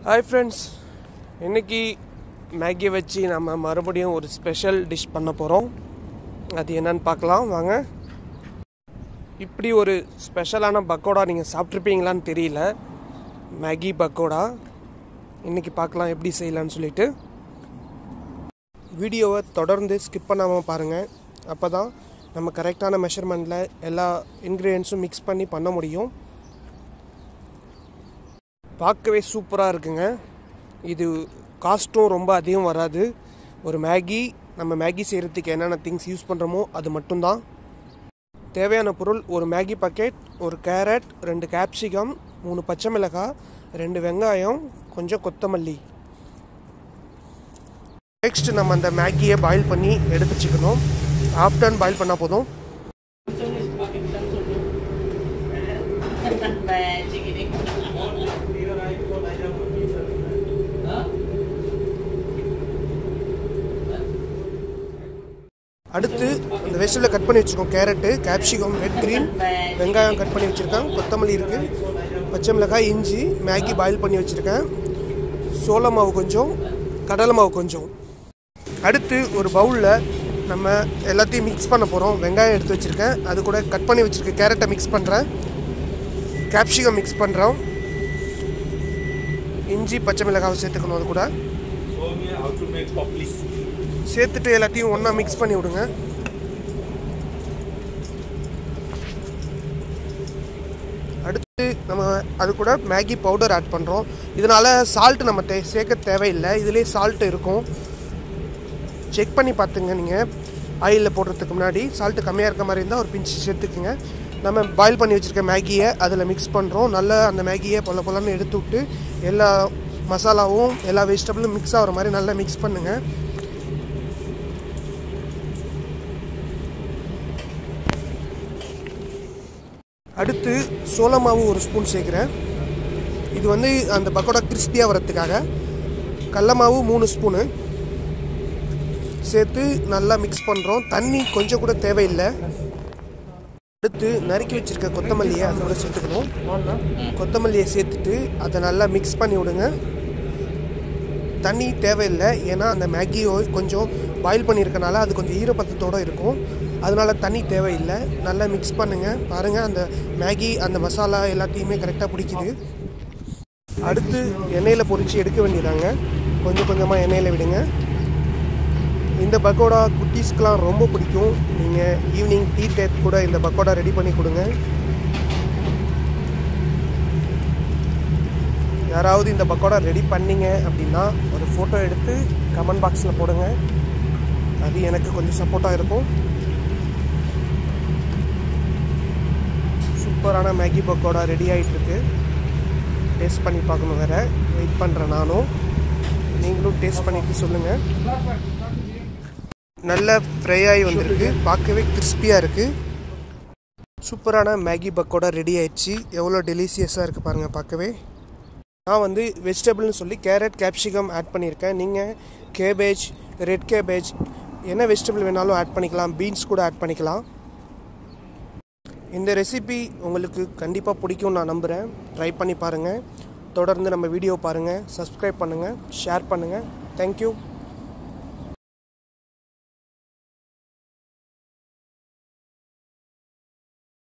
Hi friends இன்னைக்கு Maggi வச்சு நம்ம மறுபடியும் ஒரு ஸ்பெஷல் டிஷ் பண்ண போகிறோம் அது என்னன்னு பார்க்கலாம் வாங்க இப்படி ஒரு ஸ்பெஷலான பக்கோடா நீங்கள் சாப்பிட்ருப்பீங்களான்னு தெரியல மேகி பக்கோடா இன்னைக்கு பார்க்கலாம் எப்படி செய்யலான்னு சொல்லிட்டு வீடியோவை தொடர்ந்து ஸ்கிப் பண்ணாமல் பாருங்கள் அப்போ தான் நம்ம கரெக்டான மெஷர்மெண்ட்டில் எல்லா இன்க்ரீடியன்ஸும் மிக்ஸ் பண்ணி பண்ண முடியும் பார்க்கவே சூப்பராக இருக்குங்க இது காஸ்ட்டும் ரொம்ப அதிகம் வராது ஒரு மேகி நம்ம மேகி செய்கிறதுக்கு என்னென்ன திங்ஸ் யூஸ் பண்ணுறோமோ அது மட்டும்தான் தேவையான பொருள் ஒரு மேகி பாக்கெட் ஒரு கேரட் ரெண்டு கேப்சிகம் மூணு பச்சை மிளகாய் ரெண்டு வெங்காயம் கொஞ்சம் கொத்தமல்லி நெக்ஸ்ட் நம்ம அந்த மேகியை பாயில் பண்ணி எடுத்து வச்சுக்கணும் ஆஃப்டர்ன் பாயில் பண்ணால் போதும் Magic ini. அடுத்து அந்த வெஜிடபிளை கட் பண்ணி வச்சுருக்கோம் கேரட்டு கேப்சிகம் ரெட் க்ரீன் வெங்காயம் கட் பண்ணி வச்சுருக்கேன் கொத்தமல்லி இருக்குது பச்சை மிளகாய் இஞ்சி மேகி பாயில் பண்ணி வச்சுருக்கேன் சோள மாவு கொஞ்சம் கடலை மாவு கொஞ்சம் அடுத்து ஒரு பவுலில் நம்ம எல்லாத்தையும் மிக்ஸ் பண்ண போகிறோம் வெங்காயம் எடுத்து வச்சுருக்கேன் அது கூட கட் பண்ணி வச்சுருக்க கேரட்டை மிக்ஸ் பண்ணுறேன் கேப்சிகம் மிக்ஸ் பண்ணுறோம் இஞ்சி பச்சை மிளகாவை சேர்த்துக்கணும் அது கூட Show me how to make poplis. சேர்த்துட்டு எல்லாத்தையும் ஒன்றா மிக்ஸ் பண்ணி விடுங்க அடுத்து நம்ம அது கூட மேகி பவுடர் ஆட் பண்ணுறோம் இதனால் சால்ட் நம்ம தே சேர்க்க தேவையில்லை இதுலேயே சால்ட் இருக்கும் செக் பண்ணி பார்த்துங்க நீங்கள் ஆயிலில் போடுறதுக்கு முன்னாடி சால்ட்டு கம்மியாக இருக்க மாதிரி இருந்தால் ஒரு பிஞ்சு சேர்த்துக்குங்க நம்ம பாயில் பண்ணி வச்சுருக்க மேகியை அதில் மிக்ஸ் பண்ணுறோம் நல்லா அந்த மேகியை பொல பொலன்னு எடுத்து விட்டு எல்லா மசாலாவும் எல்லா வெஜிடபிளும் மிக்ஸ் ஆகிற மாதிரி நல்லா மிக்ஸ் பண்ணுங்கள் அடுத்து சோள மாவு ஒரு ஸ்பூன் சேர்க்குறேன் இது வந்து அந்த பக்கோடா கிறிஸ்பியாக வரத்துக்காக கடல மாவு மூணு ஸ்பூனு சேர்த்து நல்லா மிக்ஸ் பண்ணுறோம் தண்ணி கொஞ்சம் கூட தேவையில்லை அடுத்து நறுக்கி வச்சிருக்க கொத்தமல்லியை அது கூட சேர்த்துக்கணும் கொத்தமல்லியை சேர்த்துட்டு அதை நல்லா மிக்ஸ் பண்ணி விடுங்க தண்ணி தேவையில்லை ஏன்னா அந்த மேகி கொஞ்சம் பாயில் பண்ணியிருக்கனால அது கொஞ்சம் ஈரப்பதத்தோடு இருக்கும் அதனால தண்ணி தேவையில்லை நல்லா மிக்ஸ் பண்ணுங்கள் பாருங்கள் அந்த மேகி அந்த மசாலா எல்லாத்தையுமே கரெக்டாக பிடிக்குது அடுத்து எண்ணெயில் பொரித்து எடுக்க வேண்டியதாங்க கொஞ்சம் கொஞ்சமாக எண்ணெயில் விடுங்க இந்த பக்கோடா குட்டீஸ்க்கெலாம் ரொம்ப பிடிக்கும் நீங்கள் ஈவினிங் டீ டைப் கூட இந்த பக்கோடா ரெடி பண்ணி கொடுங்க யாராவது இந்த பக்கோடா ரெடி பண்ணீங்க அப்படின்னா ஒரு ஃபோட்டோ எடுத்து கமெண்ட் பாக்ஸில் போடுங்க அது எனக்கு கொஞ்சம் சப்போர்ட்டாக இருக்கும் சூப்பரான மேகி பக்கோடா ரெடி ஆகிட்டுருக்கு டேஸ்ட் பண்ணி பார்க்கணும் வேறு வெயிட் பண்ணுறேன் நானும் நீங்களும் டேஸ்ட் பண்ணிட்டு சொல்லுங்கள் நல்ல ஃப்ரை ஆகி வந்திருக்கு பார்க்கவே கிறிஸ்பியாக இருக்குது சூப்பரான மேகி பக்கோடா ரெடி ஆயிடுச்சு எவ்வளோ டெலிசியஸாக இருக்குது பாருங்கள் பார்க்கவே நான் வந்து வெஜிடபிள்னு சொல்லி கேரட் கேப்சிகம் ஆட் பண்ணியிருக்கேன் நீங்கள் கேபேஜ் ரெட் கேபேஜ் என்ன வெஜிடபிள் வேணாலும் ஆட் பண்ணிக்கலாம் பீன்ஸ் கூட ஆட் பண்ணிக்கலாம் இந்த ரெசிபி உங்களுக்கு கண்டிப்பாக பிடிக்கும் நான் நம்புகிறேன் ட்ரை பண்ணி பாருங்கள் தொடர்ந்து நம்ம வீடியோ பாருங்கள் சப்ஸ்கிரைப் பண்ணுங்கள் ஷேர் பண்ணுங்கள் தேங்க்யூ